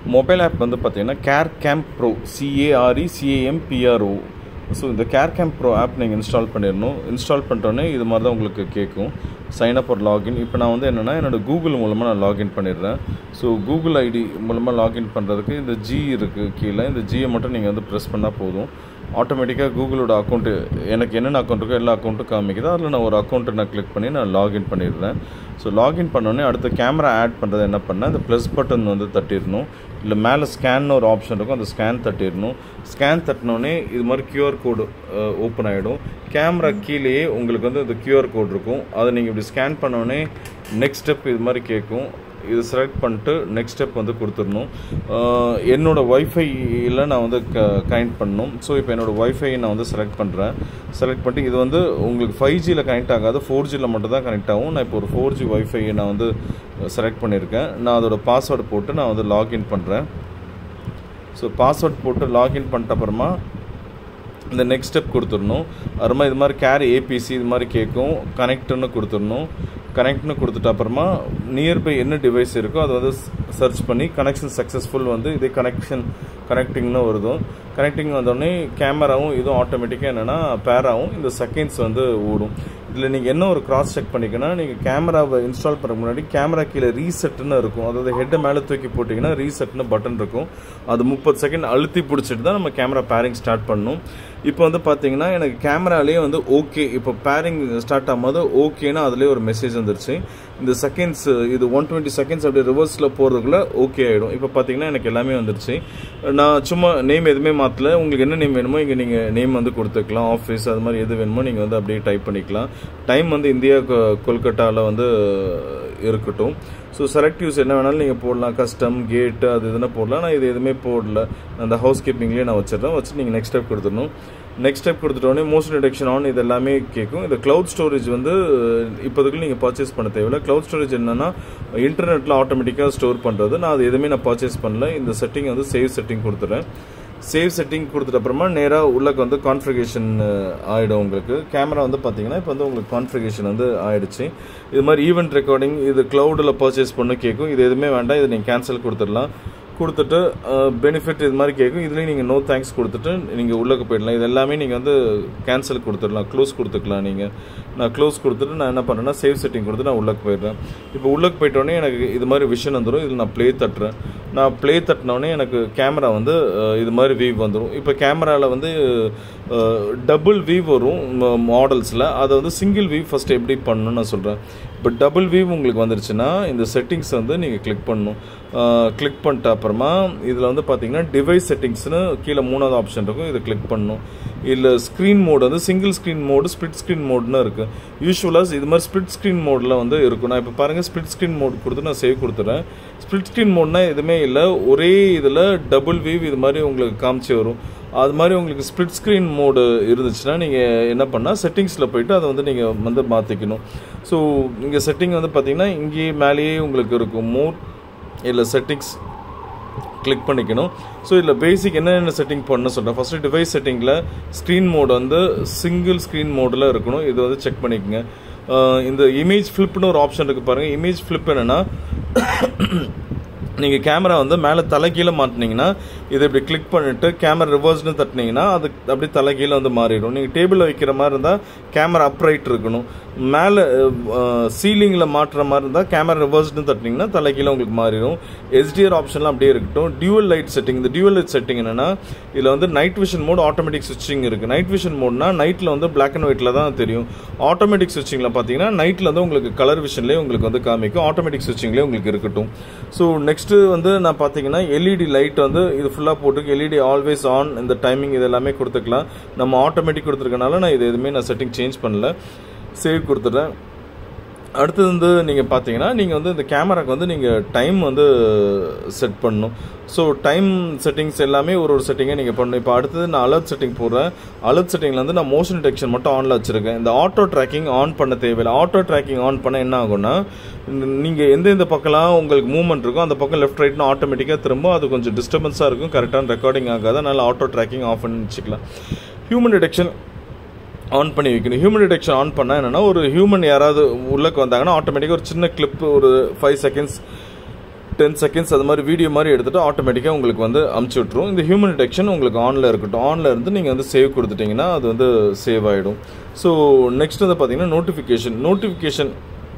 mobile app வந்து பார்த்தீங்கன்னா care camp pro C A R E C A M P R O so இந்த கேர் கேம்ப் ப்ரோ ஆப் நீங்கள் install பண்ணிடணும் இன்ஸ்டால் பண்ணிட்டோன்னே இது மாதிரி தான் உங்களுக்கு கேட்கும் சைன் அப் ஒரு லாகின் இப்போ நான் வந்து என்னென்னா என்னோடய கூகுள் மூலமாக நான் லாகின் பண்ணிடுறேன் ஸோ கூகுள் ஐடி மூலமாக லாகின் பண்ணுறதுக்கு இந்த ஜி இருக்குது கீழே இந்த ஜியை மட்டும் நீங்கள் வந்து ப்ரெஸ் பண்ணால் போதும் ஆட்டோமேட்டிக்காக கூகுளோட அக்கௌண்ட்டு எனக்கு என்னென்ன அக்கௌண்ட் இருக்கோ எல்லா அக்கௌண்ட்டும் காமிக்குது அதில் நான் ஒரு அக்கௌண்ட்டை நான் கிளிக் பண்ணி நான் லாகின் பண்ணிடுறேன் ஸோ லாகின் பண்ணோடனே அடுத்த கேமரா ஆட் பண்ணுறது என்ன பண்ணேன் இந்த ப்ளஸ் பட்டன் வந்து தட்டிடணும் இல்லை மேலே ஸ்கேன்னு ஒரு ஆப்ஷன் இருக்கும் அந்த ஸ்கேன் தட்டிடணும் ஸ்கேன் தட்டினோடனே இது மாதிரி கியூஆர் கோடு ஓப்பன் ஆகிடும் கேமரா கீழேயே உங்களுக்கு வந்து இந்த கியூஆர் கோட் இருக்கும் அதை நீங்கள் இப்படி ஸ்கேன் பண்ணோடனே நெக்ஸ்ட் ஸ்டெப் இது மாதிரி கேட்கும் இது செலக்ட் பண்ணிட்டு நெக்ஸ்ட் ஸ்டெப் வந்து கொடுத்துடணும் என்னோடய ஒய்ஃபையில் நான் வந்து க கனெக்ட் பண்ணணும் ஸோ இப்போ என்னோடய ஒய்ஃபை நான் வந்து செலக்ட் பண்ணுறேன் செலக்ட் பண்ணிட்டு இது வந்து உங்களுக்கு ஃபைவ் ஜியில் கனெக்ட் ஆகாது ஃபோர் ஜியில் மட்டும் தான் கனெக்ட் ஆகும் நான் இப்போ ஒரு ஃபோர் ஜி ஒய்ஃபை நான் வந்து செலக்ட் பண்ணியிருக்கேன் நான் அதோட பாஸ்வேர்டு போட்டு நான் வந்து லாகின் பண்ணுறேன் ஸோ பாஸ்வேர்ட் போட்டு லாகின் பண்ணிட்ட அப்புறமா இந்த நெக்ஸ்ட் ஸ்டெப் கொடுத்துடணும் அப்புறமா இது மாதிரி கேர் ஏபிசி இது மாதிரி கேட்கும் கனெக்ட்னு கொடுத்துடணும் கனெக்ட்னு கொடுத்துட்ட அப்புறமா நியர்பை என்ன டிவைஸ் இருக்கோ அதை வந்து சர்ச் பண்ணி கனெக்ஷன் சக்ஸஸ்ஃபுல் வந்து இதே கனெக்ஷன் கனெக்டிங்னு வருதும் கனெக்டிங் வந்தோடனே கேமராவும் இதுவும் ஆட்டோமேட்டிக்காக என்னென்னா பேராகவும் இந்த செகண்ட்ஸ் வந்து ஓடும் இதில் நீங்கள் என்ன ஒரு கிராஸ் செக் பண்ணிக்கன்னா நீங்கள் கேமராவை இன்ஸ்டால் பண்ணுற முன்னாடி கேமரா கீழே ரீசெட்னு இருக்கும் அதாவது ஹெட்டை மேலே தூக்கி போட்டிங்கன்னா ரீசெட்னு பட்டன் இருக்கும் அது முப்பது செகண்ட் அழுத்தி பிடிச்சிட்டு தான் நம்ம கேமரா பேரிங் ஸ்டார்ட் பண்ணணும் இப்போ வந்து பார்த்தீங்கன்னா எனக்கு கேமராலேயே வந்து ஓகே இப்போ பேரிங் ஸ்டார்ட் ஆகும்போது ஓகேன்னா அதுலேயே ஒரு மெசேஜ் வந்துருச்சு இந்த செகண்ட்ஸ் இது ஒன் டுவெண்ட்டி செகண்ட்ஸ் அப்படியே ரிவர்ஸில் போகிறதுக்குள்ள ஓகே ஆகிடும் இப்போ பார்த்தீங்கன்னா எனக்கு எல்லாமே வந்துருச்சு நான் சும்மா நேம் எதுவுமே மாற்றல உங்களுக்கு என்ன நேம் வேணுமோ இங்கே நீங்கள் நேம் வந்து கொடுத்துக்கலாம் ஆஃபீஸ் அது மாதிரி எது வேணுமோ நீங்கள் வந்து அப்படியே டைப் பண்ணிக்கலாம் டைம் வந்து இந்தியா கொல்கட்டாவில் வந்து இருக்கட்டும் ஸோ செலக்ட் யூஸ் என்ன வேணாலும் நீங்கள் போடலாம் கஸ்டம் கேட்டு அது இதுனா போடலாம் நான் இது எதுவுமே போடல அந்த ஹவுஸ் கீப்பிங்லேயே நான் வச்சிடுறேன் வச்சு நீங்கள் நெக்ஸ்ட் ஸ்டெப் கொடுத்துடணும் நெக்ஸ்ட் ஸ்டெப் கொடுத்துட்டோடனே மோஷன் டிடெக்ஷன் ஆன் இது எல்லாமே கேட்கும் இந்த க்ளவுட் ஸ்டோரேஜ் வந்து இப்போதுக்கு நீங்கள் பர்ச்சேஸ் பண்ண தேவையில்ல க்ளவுட் ஸ்டோரேஜ் என்னன்னா இன்டர்நெட்டில் ஆட்டோமேட்டிக்காக ஸ்டோர் பண்ணுறது நான் அது எதுவுமே நான் பர்ச்சேஸ் பண்ணல இந்த செட்டிங் வந்து சேவ் செட்டிங் கொடுத்துறேன் சேவ் செட்டிங் கொடுத்துட்ட அப்புறமா நேராக உள்ளக்கு வந்து கான்ஃபிகேஷன் ஆகிடும் உங்களுக்கு கேமரா வந்து பார்த்தீங்கன்னா இப்போ வந்து உங்களுக்கு கான்ஃபிகேஷன் வந்து ஆயிடுச்சு இது மாதிரி ஈவெண்ட் ரெக்கார்டிங் இது க்ளவுடில் பர்ச்சேஸ் பண்ண கேட்கும் இது எதுவுமே வேண்டாம் இதை நீங்கள் கேன்சல் கொடுத்துடலாம் கொடுத்துட்டு பெனிஃபிட் இது மாதிரி கேட்கும் இதுலேயும் நீங்கள் நோ தேங்க்ஸ் கொடுத்துட்டு நீங்கள் உள்ளக்கு போயிடலாம் இது எல்லாமே நீங்கள் வந்து கேன்சல் கொடுத்துடலாம் க்ளோஸ் கொடுத்துக்கலாம் நீங்கள் நான் க்ளோஸ் கொடுத்துட்டு நான் என்ன பண்ணுறேன்னா சேவ் செட்டிங் கொடுத்து நான் உள்ளக்கு போயிடுறேன் இப்போ உள்ளக்கு போயிட்டோடனே எனக்கு இது மாதிரி விஷன் வந்துடும் இதில் நான் ப்ளே தட்டுறேன் நான் ப்ளே தட்டினோடனே எனக்கு கேமரா வந்து இது மாதிரி வீவ் வந்துடும் இப்போ கேமராவில் வந்து டபுள் வீவ் வரும் மாடல்ஸில் அதை வந்து சிங்கிள் வீவ் ஃபஸ்ட்டு எப்படி பண்ணணும்னு நான் சொல்கிறேன் இப்போ டபுள் வீவ் உங்களுக்கு வந்துருச்சுன்னா இந்த செட்டிங்ஸ் வந்து நீங்கள் கிளிக் பண்ணணும் கிளிக் பண்ணிட்ட அப்புறமா இதில் வந்து பார்த்தீங்கன்னா டிவைஸ் செட்டிங்ஸ்னு கீழே மூணாவது ஆப்ஷன் இருக்கும் இதை கிளிக் பண்ணணும் இல்லை ஸ்க்ரீன் மோடு வந்து single screen mode split screen மோடுன்னு இருக்குது யூஸ்வலாக இது மாதிரி ஸ்பிட் ஸ்க்ரீன் மோடில் வந்து இருக்கும் நான் இப்போ பாருங்கள் ஸ்பிட் ஸ்க்ரீன் மோட் கொடுத்து நான் சேவ் கொடுத்துறேன் ஸ்பிட் ஸ்க்ரீன் மோட்னா எதுவுமே இல்லை ஒரே இதில் டபுள் வீவ் இது மாதிரி உங்களுக்கு காமிச்சு வரும் அது மாதிரி உங்களுக்கு ஸ்ப்ளிட் ஸ்க்ரீன் மோடு இருந்துச்சுன்னா நீங்கள் என்ன பண்ணால் செட்டிங்ஸில் போயிட்டு அதை வந்து நீங்கள் வந்து மாற்றிக்கணும் ஸோ இங்கே செட்டிங் வந்து பார்த்தீங்கன்னா இங்கேயே மேலேயே உங்களுக்கு இருக்கும் மோட் இல்லை செட்டிங்ஸ் கிளிக் பண்ணிக்கணும் ஸோ இதில் பேசிக் என்னென்ன செட்டிங் பண்ண சொல்கிறேன் ஃபஸ்ட்டு டிவைஸ் செட்டிங்கில் ஸ்க்ரீன் மோட் வந்து சிங்கிள் ஸ்க்ரீன் மோடில் இருக்கணும் இது வந்து செக் பண்ணிக்கோங்க இந்த இமேஜ் ஃப்ளிப்னு ஒரு ஆப்ஷன் இருக்குது பாருங்கள் இமேஜ் ஃப்ளிப் என்னென்னா நீங்கள் கேமரா வந்து மேலே தலைகீழே மாட்டினீங்கன்னா இதை இப்படி கிளிக் பண்ணிவிட்டு கேமரா ரிவர்ஸ்னு தட்டினீங்கன்னா அது அப்படியே தலைகீழே வந்து மாறிடும் நீங்கள் டேபிளில் வைக்கிற மாதிரி இருந்தால் கேமரா அப்ரைட் இருக்கணும் மேலே சீலிங்கில் மாட்டுற மாதிரி இருந்தால் கேமரா ரிவர்ஸ்னு தட்டினீங்கன்னா தலைகீழே உங்களுக்கு மாறிடும் எஸ்டிஆர் ஆப்ஷன்லாம் அப்படியே இருக்கட்டும் டியூவல் லைட் செட்டிங் இந்த டியூவல் லைட் செட்டிங் என்னென்னா இதில் வந்து நைட் விஷன் மோட் ஆட்டோமேட்டிக் ஸ்விட்சிங் இருக்குது நைட் விஷன் மோட்னா நைட்டில் வந்து பிளாக் அண்ட் ஒயிட்டில் தான் தெரியும் ஆட்டோமேட்டிக் ஸ்விட்சிங்கில் பார்த்தீங்கன்னா நைட்டில் வந்து உங்களுக்கு கலர் விஷன்லேயே உங்களுக்கு வந்து காமிக்கும் ஆட்டோமேட்டிக் ஸ்விட்சிங்லேயே உங்களுக்கு இருக்கட்டும் ஸோ நெக்ஸ்ட்டு வந்து நான் பார்த்தீங்கன்னா எல்இடி லைட் வந்து இது ஃபுல்லாக போட்டு எல்இடி ஆல்வேஸ் ஆன் இந்த டைமிங் இது எல்லாமே கொடுத்துக்கலாம் நம்ம ஆட்டோமேட்டிக் கொடுத்துருக்கனால நான் இது எதுவுமே நான் செட்டிங் சேஞ்ச் பண்ணல சேவ் கொடுத்துட்றேன் அடுத்தது வந்து நீங்கள் பார்த்தீங்கன்னா நீங்கள் வந்து இந்த கேமராக்கு வந்து நீங்கள் டைம் வந்து செட் பண்ணணும் ஸோ டைம் செட்டிங்ஸ் எல்லாமே ஒரு ஒரு செட்டிங்கை நீங்கள் பண்ணணும் இப்போ அடுத்தது நான் அலர்ட் செட்டிங் போடுறேன் அலர்ட் செட்டிங்கில் வந்து நான் மோஷன் டிடெக்ஷன் மட்டும் ஆனில் வச்சுருக்கேன் இந்த ஆட்டோ ட்ராக்கிங் ஆன் பண்ண தேவையில்லை ஆட்டோ ட்ராக்கிங் ஆன் பண்ண என்ன ஆகும்னா நீங்கள் எந்தெந்த பக்கம்லாம் உங்களுக்கு மூவ்மெண்ட் இருக்கோ அந்த பக்கம் லெஃப்ட் ரைட்னு ஆட்டோமேட்டிக்காக திரும்ப அது கொஞ்சம் டிஸ்டர்பன்ஸாக இருக்கும் கரெக்டான ரெக்கார்டிங் ஆகாது அதனால் ஆட்டோ ட்ராக்கிங் ஆஃப் பண்ணி வச்சுக்கலாம் ஹியூமன் டிடெக்ஷன் ஆன் பண்ணி வைக்கணும் ஹியூமன் டிடெக்ஷன் ஆன் பண்ணால் என்னென்னா ஒரு ஹியூமன் யாராவது உள்ளக்கு வந்தாங்கன்னா ஆட்டோமேட்டிக்காக ஒரு சின்ன கிளிப் ஒரு ஃபைவ் செகண்ட்ஸ் டென் செகண்ட்ஸ் அது மாதிரி வீடியோ மாதிரி எடுத்துகிட்டு ஆட்டோமேட்டிக்காக உங்களுக்கு வந்து அமுச்சு விட்ரும் இந்த ஹியூமன் டிடெக்ஷன் உங்களுக்கு ஆனில் இருக்கட்டும் ஆனில் இருந்து நீங்கள் வந்து சேவ் கொடுத்துட்டிங்கன்னா அது வந்து சேவ் ஆகிடும் ஸோ நெக்ஸ்ட் வந்து பார்த்தீங்கன்னா நோட்டிஃபிகேஷன் நோட்டிஃபிகேஷன்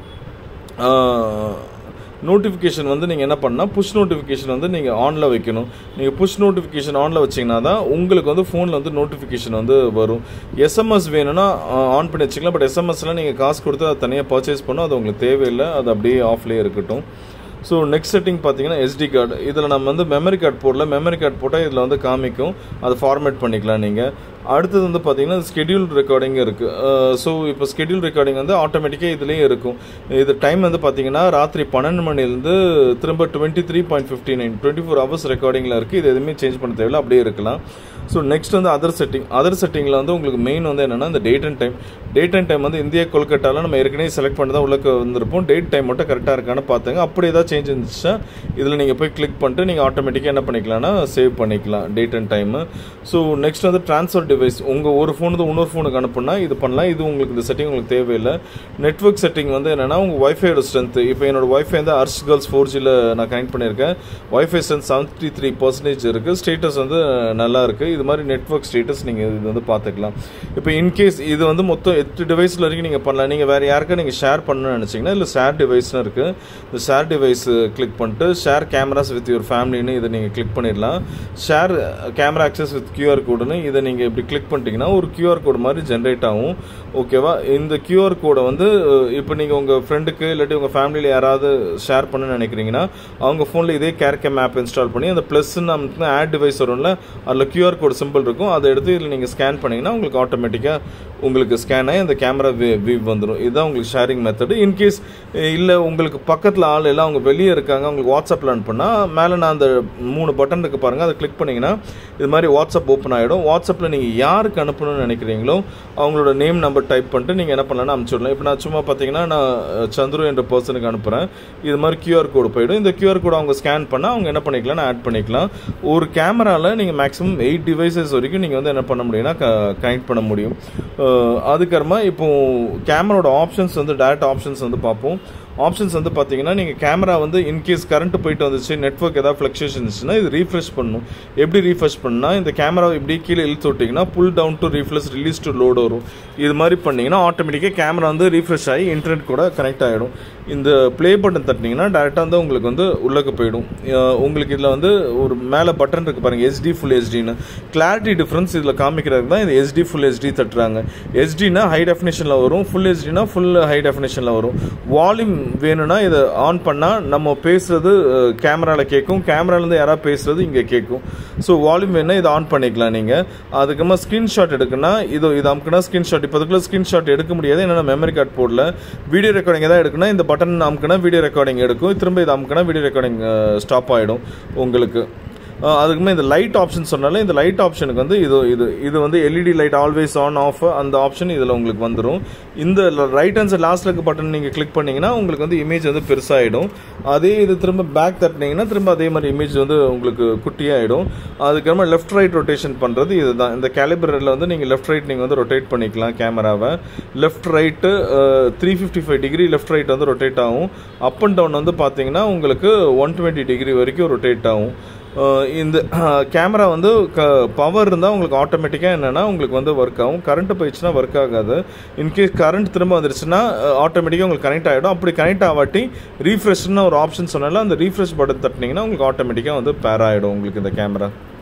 நோட்டிஃபிகேஷன் வந்து நீங்கள் என்ன பண்ணால் புஷ் நோட்டிஃபிகேஷன் வந்து நீங்கள் ஆனில் வைக்கணும் நீங்கள் புஷ் நோட்டிஃபிகேஷன் ஆனில் வச்சிங்கன்னா தான் உங்களுக்கு வந்து ஃபோனில் வந்து நோட்டிஃபிகேஷன் வந்து வரும் எஸ்எம்எஸ் வேணும்னா ஆன் பண்ணி வச்சுக்கலாம் பட் எஸ்எம்எஸ்லாம் நீங்கள் காசு கொடுத்து அதை தனியாக பர்ச்சேஸ் பண்ணணும் அது உங்களுக்கு தேவையில்லை அது அப்படியே ஆஃப்லேயே இருக்கட்டும் ஸோ நெக்ஸ்ட் செட்டிங் பார்த்தீங்கன்னா எஸ்டி கார்டு இதில் நம்ம வந்து மெமரி கார்டு போடல மெமரி கார்டு போட்டால் இதில் வந்து காமிக்கும் அதை ஃபார்மேட் பண்ணிக்கலாம் நீங்கள் அடுத்தது வந்து பார்த்தீங்கன்னா ஸ்கெடியூல் ரெக்கார்டிங் இருக்குது ஸோ இப்போ ஸ்கெடியூல் ரெக்கார்டிங் வந்து ஆட்டோமேட்டிக்காக இதுலேயும் இருக்கும் இது டைம் வந்து பார்த்தீங்கன்னா ராத்திரி பன்னெண்டு மணிலேருந்து திரும்ப twenty three point fifty nine twenty four hours ரெக்கார்டிங்கில் இருக்குது இது எதுவுமே சேஞ்ச் பண்ண தேவையில்ல அப்படியே இருக்கலாம் ஸோ நெக்ஸ்ட் வந்து அதர் செட்டிங் அதர் செட்டிங்கில் வந்து உங்களுக்கு மெயின் வந்து என்னென்னா இந்த date and time date and time வந்து இந்தியா கொல்கட்டாவில் நம்ம ஏற்கனவே செலக்ட் பண்ணி தான் உள்ளே வந்திருப்போம் டேட் டைம் மட்டும் கரெக்டாக இருக்கான்னு பார்த்துங்க அப்படி ஏதாவது சேஞ்ச் இருந்துச்சுன்னா இதில் நீங்கள் போய் கிளிக் பண்ணிட்டு நீங்கள் ஆட்டோமேட்டிக்காக என்ன பண்ணிக்கலாம்னா சேவ் பண்ணிக்கலாம் date and time so next வந்து ட்ரான்ஸ்ஃபர் டிவைஸ் உங்கள் ஒரு ஃபோனு இன்னொரு ஃபோனுக்கு அனுப்புனா இது பண்ணலாம் இது உங்களுக்கு இந்த செட்டிங் உங்களுக்கு தேவையில்லை நெட்ஒர்க் செட்டிங் வந்து என்னென்னா உங்கள் ஒய்ஃபையோட ஸ்ட்ரென்த் இப்போ என்னோட ஒய்ஃபை வந்து அர்ஷ் கேர்ள்ஸ் ஃபோர் ஜியில் நான் கனெக்ட் பண்ணியிருக்கேன் WiFi strength seventy three percentage இருக்குது ஸ்டேட்டஸ் வந்து நல்லா இருக்குது இது மாதிரி நெட்ஒர்க் ஸ்டேட்டஸ் நீங்கள் இது வந்து பார்த்துக்கலாம் இப்போ இன்கேஸ் இது வந்து மொத்தம் எட்டு டிவைஸில் வரைக்கும் நீங்கள் பண்ணலாம் நீங்கள் வேறு யாருக்கா நீங்கள் ஷேர் பண்ணணும்னு நினச்சிங்கன்னா இல்லை ஷேர் டிவைஸ்னு இருக்குது இந்த ஷேர் டிவைஸ் கிளிக் பண்ணிட்டு ஷேர் கேமராஸ் வித் யுவர் ஃபேமிலின்னு இதை நீங்கள் கிளிக் பண்ணிடலாம் share camera access with QR கோடுன்னு இதை நீங்கள் இப்படி கிளிக் பண்ணிட்டீங்கன்னா ஒரு கியூஆர் கோடு மாதிரி ஜென்ரேட் ஆகும் ஓகேவா இந்த கியூஆர் கோடை வந்து இப்போ நீங்கள் உங்கள் ஃப்ரெண்டுக்கு இல்லாட்டி உங்கள் ஃபேமிலியில் யாராவது ஷேர் பண்ணணும்னு நினைக்கிறீங்கன்னா அவங்க ஃபோனில் இதே கேர் கேம் ஆப் இன்ஸ்டால் பண்ணி அந்த ப்ளஸ்ன்னு நமக்கு ஆட் டிவைஸ் வரும்ல அதில் கியூஆர் கோடு சிம்பிள் இருக்கும் அதை எடுத்து இதில் நீங்கள் ஸ்கேன் பண்ணிங்கன்னா உங்களுக்கு ஆட்டோமேட்டிக்காக உங்களுக்கு ஸ்கேன் ஆகி அந்த கேமரா வியூ வந்துடும் இதுதான் உங்களுக்கு ஷேரிங் மெத்தடு இன்கேஸ் இல்லை உங்களுக்கு பக்கத்தில் ஆள் எல்லாம் அவங்க வெளியே இருக்காங்க உங்களுக்கு வாட்ஸ்அப்பில் அனுப்புனா மேலே நான் அந்த மூணு பட்டன் இருக்கு பாருங்கள் அதை கிளிக் பண்ணிங்கன்னா இது மாதிரி வாட்ஸ்அப் ஓப்பன் ஆகிடும் வாட்ஸ்அப்பில் நீங்கள் யாருக்கு அனுப்பணும்னு நினைக்கிறீங்களோ அவங்களோட நேம் நம்பர் டைப் பண்ணிட்டு நீங்கள் என்ன பண்ணலாம்னு அனுப்பிச்சுடலாம் இப்போ நான் சும்மா பார்த்தீங்கன்னா நான் சந்துரு என்ற பர்சனுக்கு அனுப்புகிறேன் இது மாதிரி கியூஆர் கோடு போயிடும் இந்த கியூஆர் கோடு அவங்க ஸ்கேன் பண்ணால் அவங்க என்ன பண்ணிக்கலாம் ஆட் பண்ணிக்கலாம் ஒரு கேமராவில் நீங்கள் மேக்ஸிமம் எயிட் டிவைசஸ் வரைக்கும் நீங்கள் வந்து என்ன பண்ண முடியும்னா கனெக்ட் பண்ண முடியும் அதுக்கப்புறமா இப்போ கேமராவோட ஆப்ஷன்ஸ் வந்து டேரக்ட் ஆப்ஷன்ஸ் வந்து பார்ப்போம் ஆப்ஷன்ஸ் வந்து பார்த்தீங்கன்னா நீங்கள் கேமரா வந்து இன்கேஸ் கரண்ட் போயிட்டு வந்துச்சு நெட்ஒர்க் ஏதாவது ஃப்ளக்ஷுவேஷன் இருந்துச்சுன்னா இது ரீஃப்ரெஷ் பண்ணணும் எப்படி ரீஃப்ரெஷ் பண்ணால் இந்த கேமராவை இப்படி கீழே இழுத்து விட்டிங்கன்னா pull down to refresh release to load வரும் இது மாதிரி பண்ணிங்கன்னா ஆட்டோமேட்டிக்காக கேமரா வந்து ரீஃப்ரெஷ் ஆகி இன்டர்நெட் கூட கனெக்ட் ஆகிடும் இந்த ப்ளே பட்டன் தட்டினீங்கன்னா டேரெக்டாக வந்து உங்களுக்கு வந்து உள்ளக்கு போயிடும் உங்களுக்கு இதில் வந்து ஒரு மேலே பட்டன் இருக்குது பாருங்கள் எஸ்டி ஃபுல் எஸ்டின்னு கிளாரிட்டி டிஃப்ரென்ஸ் இதில் காமிக்கிறதுக்கு தான் இது எஸ்டி ஃபுல் எஸ்டி தட்டுறாங்க எஸ்டினா ஹை டெஃபினேஷனில் வரும் ஃபுல் எஸ்டினா ஃபுல் ஹை டெஃபினேஷனில் வரும் வால்யூம் வேணும்னா இதை ஆன் பண்ணால் நம்ம பேசுகிறது கேமராவில் கேட்கும் கேமராலேருந்து யாராவது பேசுகிறது இங்கே கேட்கும் ஸோ வால்யூம் வேணும்னா இதை ஆன் பண்ணிக்கலாம் நீங்கள் அதுக்கப்புறமா ஸ்க்ரீன்ஷாட் எடுக்குன்னா இது இது அமுக்குனா ஸ்க்ரீன்ஷாட் இப்போ அதுக்குள்ள ஸ்க்ரீன்ஷாட் எடுக்க முடியாது என்னென்னா மெமரி கார்டு போடல வீடியோ ரெக்கார்டிங் எதாவது எடுக்குன்னா இந்த பட்டன் அமுக்குனா வீடியோ ரெக்கார்டிங் எடுக்கும் திரும்ப இது அமுக்குனா வீடியோ ரெக்கார்டிங் ஸ்டாப் ஆகிடும் உங்களுக்கு அதுக்குமே இந்த லைட் ஆப்ஷன் சொன்னாலே இந்த லைட் ஆப்ஷனுக்கு வந்து இது இது இது வந்து LED light always on off அந்த ஆப்ஷன் இதில் உங்களுக்கு வந்துடும் இந்த ரைட் ஹேண்ட் சைட் லாஸ்ட் இருக்க பட்டன் நீங்கள் கிளிக் பண்ணிங்கன்னா உங்களுக்கு வந்து இமேஜ் வந்து பெருசாகிடும் அதே இது திரும்ப பேக் தட்டினீங்கன்னா திரும்ப அதே மாதிரி இமேஜ் வந்து உங்களுக்கு குட்டியாகிடும் அதுக்கப்புறமா லெஃப்ட் ரைட் ரொட்டேஷன் பண்ணுறது இதுதான் இந்த கேலிபரில் வந்து நீங்கள் லெஃப்ட் ரைட் நீங்கள் வந்து ரொட்டேட் பண்ணிக்கலாம் கேமராவை left right three fifty five degree left right வந்து ரொட்டேட் ஆகும் அப் அண்ட் டவுன் வந்து பார்த்தீங்கன்னா உங்களுக்கு ஒன் டுவெண்ட்டி டிகிரி வரைக்கும் ரொட்டேட் ஆகும் இந்த கேமரா வந்து க பவர் இருந்தால் உங்களுக்கு ஆட்டோமேட்டிக்காக என்னென்னா உங்களுக்கு வந்து ஒர்க் ஆகும் கரண்ட்டு போயிடுச்சுன்னா ஒர்க் ஆகாது இன்கேஸ் கரண்ட் திரும்ப வந்துருச்சுன்னா ஆட்டோமேட்டிக்காக உங்களுக்கு கனெக்ட் ஆகிடும் அப்படி கனெக்ட் ஆகாட்டி ரீஃப்ரெஷ்னு ஒரு ஆப்ஷன் சொன்னால அந்த ரீஃப்ரெஷ் பட்டன் தட்டினீங்கன்னா உங்களுக்கு ஆட்டோமேட்டிக்காக வந்து பேர் ஆகிடும் உங்களுக்கு இந்த கேமரா